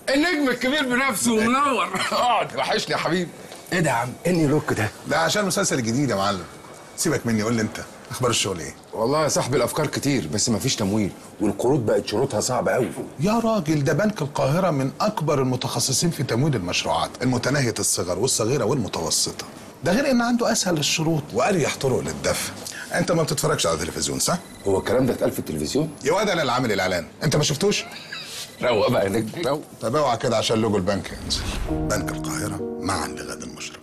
النجم الكبير بنفسه ومنور اقعد وحشني يا حبيبي ايه ده يا عم؟ ايه اللوك ده؟ ده عشان المسلسل الجديد يا معلم سيبك مني قول لي انت اخبار الشغل ايه والله يا صاحبي الافكار كتير بس مفيش تمويل والقروض بقت شروطها صعبه قوي يا راجل ده بنك القاهرة من أكبر المتخصصين في تمويل المشروعات المتناهية الصغر والصغيرة والمتوسطة ده غير إن عنده أسهل الشروط وأريح طرق للدفع أنت ما بتتفرجش على التلفزيون صح؟ هو الكلام ده اتقال في التلفزيون؟ يا واد أنا اللي عامل الإعلان أنت ما شفتوش؟ روق بقى يا نجم روق طب اوعى كده عشان لوجو البنك ينزل بنك القاهرة معا لغد المشرق